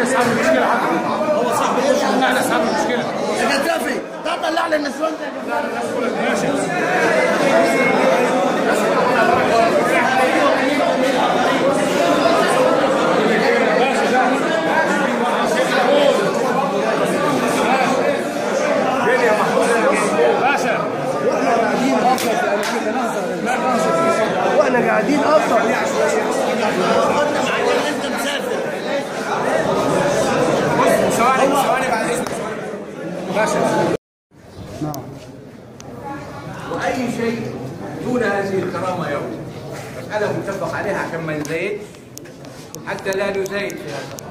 احنا اصحاب المشكله حضرتك هو صاحب ايش احنا اصحاب المشكله يا جدافي ده طلع لي النسوان ده ماشي باشا واحنا قاعدين اصلا انت مسافر ثواني ثواني بعد اذنك باشا واي شيء دون هذه الكرامه يوم مساله متفق عليها عشان ما نزايدش حتى لا نزايد في هذا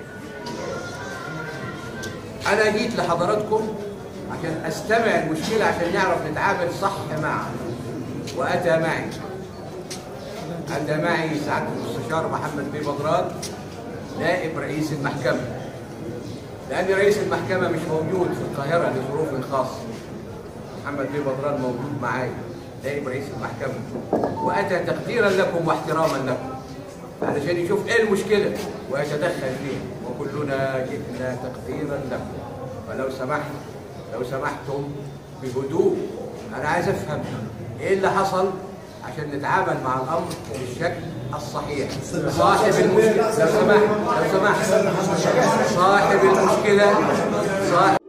انا جيت لحضراتكم عشان استمع المشكله عشان نعرف نتعامل صح معها واتى معي اتى معي سعاده المستشار محمد بن بدران نائب رئيس المحكمه لان رئيس المحكمه مش موجود في القاهره لظروف خاصه محمد بن بدران موجود معايا نائب رئيس المحكمة وأتى تقديرا لكم واحتراما لكم علشان يشوف ايه المشكلة ويتدخل فيها وكلنا جئنا تقديرا لكم فلو سمحت لو سمحتم بهدوء أنا عايز أفهم ايه اللي حصل عشان نتعامل مع الأمر بالشكل الصحيح صاحب المشكلة لو سمحت لو سمحت صاحب المشكلة صاحب